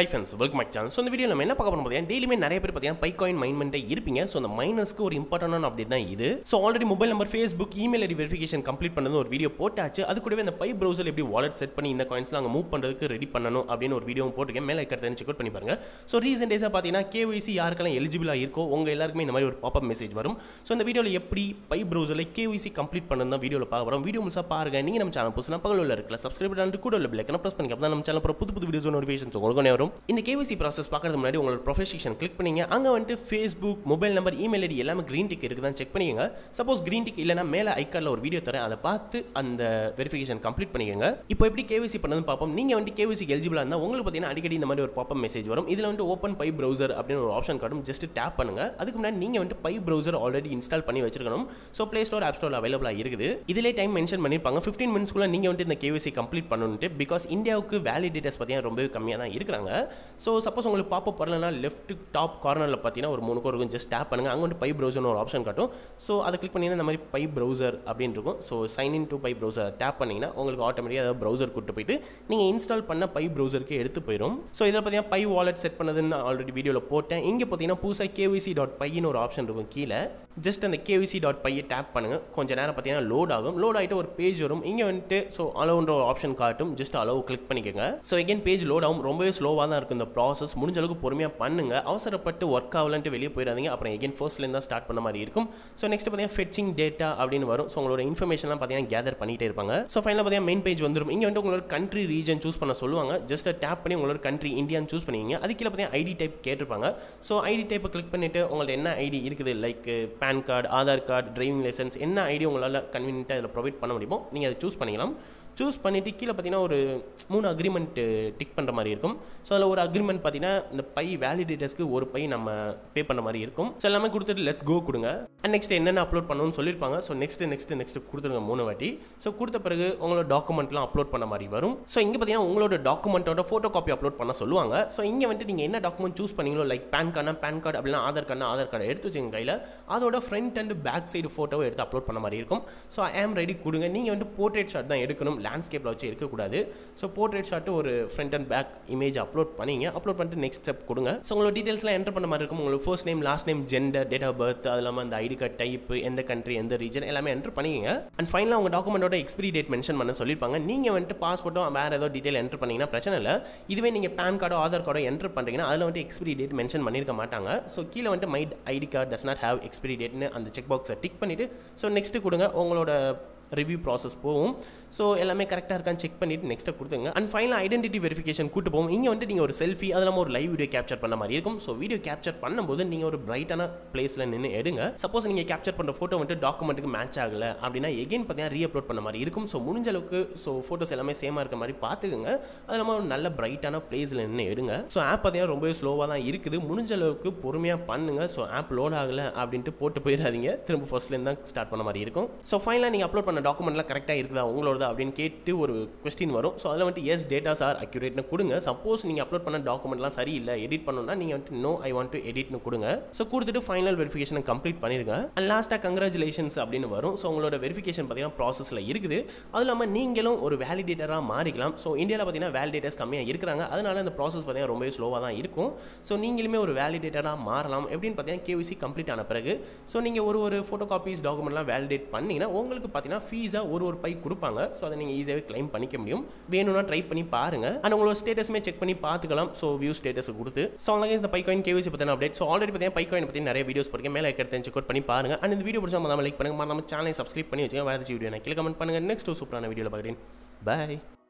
high friends welcome my channel so இந்த video நம்ம என்ன பார்க்க போகிறோம் பார்த்தீங்கன்னா டெய்லியுமே நிறைய பேர் பார்த்தீங்கன்னா பை காயின் மைன் பண்ணிட்டே இருப்பீங்க ஸோ அந்த மைனஸ்க்கு ஒரு இம்பார்ட்டன்டான அப்டேட் தான் இது so already mobile number Facebook email ID verification complete பண்ணது ஒரு வீடியோ போட்டாச்சு அது கூடவே இந்த பை ப்ரௌசர் எப்படி வாலெட் செட் பண்ணி இந்த காயின்ஸ்லாம் அங்கே மூவ் பண்ணுறதுக்கு ரெடி பண்ணணும் அப்படின்னு ஒரு வீடியோ போட்டிருக்கேன் மேலே இருக்கிறத செக் பண்ணி பாருங்க ஸோ ரீசெண்ட் டேஸாக பார்த்தீங்கன்னா கேஒய்சி யாருக்கெல்லாம் எலிஜிபிளாக இருக்கோ உங்கள் எல்லாருக்குமே இந்த மாதிரி ஒரு பாப்பப் மெசேஜ் வரும் ஸோ இந்த வீடியோவில் எப்படி பை ப்ரௌசரில் கேஒய்சி கம்ப்ளீட் பண்ணணும் தான் வீடியோவில் பார்க்க போகிறோம் வீடியோ முழுசாக பாருங்க நீங்கள் நம்ம சேனல் புதுசுனா பகல் உள்ள இருக்கல சப்ஸ்கிரைப் பண்ணிட்டு கூட உள்ள பிள்ளைக்கு ப்ரெஸ் பண்ணி அப்போ நம்ம சேனல் அப்புறம் புது புது வீடியோஸ் நோட்டிஃபிகேஷன் உங்களுக்கு வரும் இந்த கேஒய்சி ப்ராசஸ் பார்க்கறது முன்னாடி உங்களோட ப்ரொஃபஷன் கிளிக் பண்ணீங்க அங்கே வந்துட்டு Facebook mobile number email ID எல்லாமே க்ரீன் டிக் இருக்குதான் செக் பண்ணிக்கோங்க சப்போஸ் க்ரீன் டிக் இல்லைனா மேலே ஐக்கார்டில் ஒரு வீடியோ தரேன் அதை பார்த்து அந்த வெரிஃபிகேஷன் கம்ப்ளீட் பண்ணிக்கோங்க இப்போ எப்படி கேவிசி பண்ணதுன்னு பார்ப்போம் நீங்கள் வந்துட்டு கேவிசிக்கு எலிஜிபிளாக இருந்தால் உங்களுக்கு பார்த்தீங்கன்னா அடிக்கடி இந்த மாதிரி ஒரு பாப்பம் மெசேஜ் வரும் இதில் வந்துட்டு ஓப்பன் பை ப்ரௌசர் அப்படின்னு ஒரு ஆப்ஷன் காட்டும் ஜஸ்ட் டேப் பண்ணுங்க அதுக்கு முன்னாடி நீங்கள் வந்துட்டு பை ப்ரௌசர் ஆல்ரெடி இன்ஸ்டால் பண்ணி வச்சிருக்கணும் so play store app store அவைலபிளாக இருக்குது இதிலே டைம் மென்ஷன் பண்ணியிருப்பாங்க ஃபிஃப்டீன் மினிட்ஸ்க்குள்ள நீங்கள் வந்துட்டு இந்த கேவிசி கம்ப்ளீட் பண்ணணுன்ட்டு பிகாஸ் இந்தியாவுக்கு வேலிடேட்டர்ஸ் பார்த்தீங்கன்னா ரொம்பவே கம்மியாக தான் இருக்கிறாங்க ஸோ சப்போஸ் உங்களுக்கு பாப்பப் வரலனா லெஃப்ட் டாப் கார்னரில் பார்த்தீங்கன்னா ஒரு மூணு கோர் இருக்கும் ஜஸ்ட் டேப் பண்ணுங்க அங்கே வந்து பை ப்ரௌசர்னு ஒரு ஆப்ஷன் காட்டும் ஸோ அதை கிளிக் பண்ணிங்கன்னா இந்த மாதிரி பை ப்ரௌசர் அப்படின்னு இருக்கும் so sign in to Pi browser tap பண்ணிங்கன்னா உங்களுக்கு ஆட்டோமேட்டிக்காக ஏதாவது ப்ரௌசர் கூட்டு போயிட்டு நீங்கள் இன்ஸ்டால் பண்ண பை ப்ரௌசருக்கு எடுத்து போயிடும் ஸோ இதில் பார்த்தீங்கன்னா பை வாலெட் செட் பண்ணதுன்னு ஆல்ரெடி வீடியோவில் போட்டேன் இங்கே பார்த்தீங்கன்னா புதுசாக கேவிசி டாட் பையின்னு ஒரு ஆப்ஷன் இருக்கும் கீழே ஜஸ்ட் அந்த கேவிசி டாட் பையை டேப் பண்ணுங்கள் கொஞ்சம் நேரம் பார்த்தீங்கன்னா லோட் ஆகும் லோட் ஆகிட்டு ஒரு பேஜ் வரும் இங்கே வந்துட்டு ஸோ அலோன்ற ஒரு ஆப்ஷன் காட்டும் ஜஸ்ட் அலோவ் கிளிக் பண்ணிக்கோங்க ஸோ எகெயின் பேஜ் லோட் ஆகும் ரொம்பவே ஸ்லோவாக தான் இருக்கும் இந்த ப்ராசஸ் முடிஞ்ச அளவுக்கு பொறுமையாக பண்ணுங்க அவசரப்பட்டு ஒர்க் ஆகலன்ட்டு வெளியே போயிடாதீங்க அப்புறம் எகெயின் ஃபர்ஸ்ட்லேருந்து தான் ஸ்டார்ட் பண்ண மாதிரி இருக்கும் ஸோ நெக்ஸ்ட் பார்த்தீங்கன்னா ஃபெட்சிங் டேட்டா அப்படின்னு வரும் ஸோ உங்களோட இன்ஃபர்மேஷன்லாம் பார்த்தீங்கன்னா கேதர் பண்ணிட்டே இருப்பாங்க ஸோ ஃபைனலாக பார்த்தீங்கன்னா மெயின் பேஜ் வந்துடும் இங்கே வந்து உங்களோட கண்ட்ரி ரீஜன் சூஸ் பண்ண சொல்லுவாங்க ஜஸ்ட் டேப் பண்ணி உங்களோட கண்ட்ரி இந்தியான்னு சூஸ் பண்ணிங்க அது கீழே பார்த்தீங்கன்னா ஐடி டைப் கேட்டிருப்பாங்க ஸோ ஐடி டைப்பை கிளிக் பண்ணிவிட்டு உங்கள்ட்ட என்ன ஐடி இருக்குது like PAN card Aadhaar card driving license என்ன ஐடி உங்களால் கன்வீனியன்ட்டாக இதில் ப்ரொவைட் பண்ண முடியுமோ நீங்கள் அதை சூஸ் பண்ணிக்கலாம் சூஸ் பண்ணிவிட்டு கீழே பார்த்தீங்கன்னா ஒரு மூணு அக்ரிமெண்ட் டிக் பண்ணுற மாதிரி இருக்கும் ஸோ அதில் ஒரு அக்ரிமெண்ட் பார்த்தீங்கன்னா இந்த பை வேலிடேட்டர்ஸ்க்கு ஒரு பை நம்ம பே பண்ண மாதிரி இருக்கும் ஸோ எல்லாமே கொடுத்துட்டு லெட்ஸ் கோ கொடுங்க அண்ட் நெக்ஸ்ட் என்னென்ன அப்லோட் பண்ணணும்னு சொல்லியிருப்பாங்க ஸோ நெக்ஸ்ட் நெக்ஸ்ட் நெக்ஸ்ட் கொடுத்துருங்க மூணு வாட்டி ஸோ கொடுத்த பிறகு உங்களோட டாக்குமெண்ட்லாம் அப்லோட் பண்ண மாதிரி வரும் ஸோ இங்கே பார்த்தீங்கன்னா உங்களோட டாக்குமெண்ட்டோட ஃபோட்டோ காப்பி அப்லோட் பண்ண சொல்லுவாங்க ஸோ இங்கே வந்துட்டு நீங்கள் என்ன டாக்குமெண்ட் சூஸ் பண்ணீங்களோ லைக் பேன் கார்டுனா பேன் கார்டு அப்படின்னா ஆதார் கார்டுனா ஆதார் கார்டு எடுத்து வச்சுங்க கையில் அதோட ஃப்ரண்ட் அண்ட் பேக் சைடு ஃபோட்டோவை எடுத்து அப்லோட் பண்ண மாதிரி இருக்கும் ஸோ ஐ ஆம் ரெடி கொடுங்க நீங்கள் வந்து போர்ட்ரேட் ஷாட் தான் எடுக்கணும் லேண்ட்ஸ்கேப்பில் வச்சு இருக்கக்கூடாது ஸோ போர்ட்ரேட் ஷாட்டு ஒரு front and back image upload பண்ணிங்க அப்லோட் பண்ணிட்டு நெக்ஸ்ட் ஸ்டெப் கொடுங்க ஸோ உங்களோட டீட்டெயில்ஸ்லாம் என்டர் பண்ண மாதிரி இருக்கும் உங்களுக்கு first name last name gender date of birth அது இல்லாமல் அந்த ஐடி கார்டு டைப் எந்த கண்ட்ரி எந்த ரீஜன் எல்லாமே என்டர் பண்ணிங்க அண்ட் ஃபைனலாக உங்கள் டாக்குமெண்ட்டோட எக்ஸ்பிரி டேட் மென்ஷன் பண்ண சொல்லியிருப்பாங்க நீங்கள் வந்துட்டு பாஸ்போர்ட்டோ வேறு ஏதோ டீட்டெயில் என்டர் பண்ணிங்கன்னா பிரச்சனை இல்லை இதுவே நீங்கள் பேன் கார்டோ ஆதார் கார்டோ என்டர் பண்ணுறீங்கன்னா அதில் வந்துட்டு எக்ஸ்பிரி டேட் மென்ஷன் பண்ணியிருக்க மாட்டாங்க ஸோ கீழே வந்துட்டு my ID card does not have expiry டேட்னு அந்த செக் பாக்ஸை டிக் பண்ணிவிட்டு ஸோ நெக்ஸ்ட்டு கொடுங்க உங்களோட ரிவ்யூ ப்ராசஸ் போகும் ஸோ எல்லாமே கரெக்டாக இருக்கான்னு செக் பண்ணிவிட்டு நெக்ஸ்ட்டை கொடுத்துங்க அண்ட் ஃபைனல் ஐடென்டிட்டி வெரிஃபிகேஷன் கூட்டு போகும் இங்கே வந்துட்டு நீங்கள் ஒரு செல்ஃபி அது இல்லாமல் ஒரு லைவ் வீடியோ கேப்சர் பண்ண மாதிரி இருக்கும் ஸோ வீடியோ கேப்சர் பண்ணும்போது நீங்கள் ஒரு பிரைட்டான பிளேஸில் நின்று எடுங்க சப்போஸ் நீங்கள் கேப்சர் பண்ணுற ஃபோட்டோ வந்துட்டு டாக்குமெண்ட்டுக்கு மேட்ச் ஆகலை அப்படின்னா எகைன் பார்த்தீங்கன்னா ரீ அப்லோட் பண்ண மாதிரி இருக்கும் ஸோ முடிஞ்ச அளவுக்கு ஸோ ஃபோட்டோஸ் எல்லாமே சேமாக இருக்க மாதிரி பார்த்துக்குங்க அது இல்லாமல் ஒரு நல்ல பிரைட்டான பிளேஸில் நின்று எடுங்க ஸோ ஆப் பார்த்தீங்கன்னா ரொம்பவே ஸ்லோவாக தான் இருக்குது முடிஞ்ச அளவுக்கு பொறுமையாக பண்ணுங்க ஸோ ஆப் லோட் ஆகலை அப்படின்ட்டு போட்டு போயிடாதீங்க திரும்ப ஃபர்ஸ்ட்லேருந்து தான் ஸ்டார்ட் பண்ண மாதிரி இருக்கும் ஸோ ஃபைனலாக நீங்கள் அப்லோட் பண்ண டாக்குமெண்ட்லாம் கரெக்டாக இருக்குதா உங்களோட அப்படின்னு கேட்டு ஒரு கொஸ்டின் வரும் ஸோ அதில் வந்துட்டு எஸ் டேட்டாஸ் ஆர் அக்யூரேட்னு கொடுங்க சப்போஸ் நீங்கள் அப்லோட் பண்ண டாக்குமெண்ட்லாம் சரியில்லை எடிட் பண்ணணும்னா நீங்கள் வந்துட்டு நோ ஐ வாண்ட் டு எடிட்னு கொடுங்க ஸோ கொடுத்துட்டு ஃபைனல் வெரிஃபிகேஷனை கம்ப்ளீட் பண்ணிருங்க அண்ட் லாஸ்ட்டாக கங்க்ராச்சுலேஷன்ஸ் அப்படின்னு வரும் ஸோ உங்களோட வெரிஃபிகேஷன் பார்த்தீங்கன்னா ப்ராசஸில் இருக்குது அது இல்லாமல் நீங்களும் ஒரு வேலிடேட்டராக மாறிக்கலாம் ஸோ இந்தியாவில் பார்த்தீங்கன்னா வேலிடேட்டர்ஸ் கம்மியாக இருக்கிறாங்க அதனால இந்த ப்ராசஸ் பார்த்தீங்கன்னா ரொம்பவே ஸ்லோவாக தான் இருக்கும் ஸோ நீங்களுமே ஒரு வேலிடேட்டராக மாறலாம் எப்படின்னு பார்த்தீங்கன்னா கேவிசி கம்ப்ளீட் ஆன பிறகு ஸோ நீங்கள் ஒரு ஒரு ஃபோட்டோ காப்பீஸ் டாக்குமெண்ட்லாம் வேலிடேட் பண்ணிங்கன்னா உங்களுக்கு பார்த்தீங்கன்னா ஃபீஸாக ஒரு ஒரு பை கொடுப்பாங்க ஸோ அதை நீங்கள் ஈஸியாகவே கிளைம் பண்ணிக்க முடியும் வேணும்னா ட்ரை பண்ணி பாருங்க அண்ட் உங்களோட ஸ்டேட்டஸுமே செக் பண்ணி பார்த்துக்கலாம் ஸோ வியூ ஸ்டேட்டஸ் கொடுத்து ஸோ அங்கே இந்த பை காயின் கேவிசி பற்றின அப்டேட் ஸோ ஆல்ரெடி பார்த்தீங்கன்னா பை காயின் பற்றி நிறைய வீடியோஸ் படிக்க மேலே இருக்கிறத செக் பண்ணி பாருங்க அண்ட் இந்த வீடியோ பிடிச்சா நம்ம லைக் பண்ணுங்க நம்ம சேனலை சப்ஸ்கிரைப் பண்ணி வச்சுங்க வேறு வீடியோ நான் கீழே கமெண்ட் பண்ணுங்க நெக்ஸ்ட் சூப்பரான வீடியோவில் பார்க்குறேன் பாய்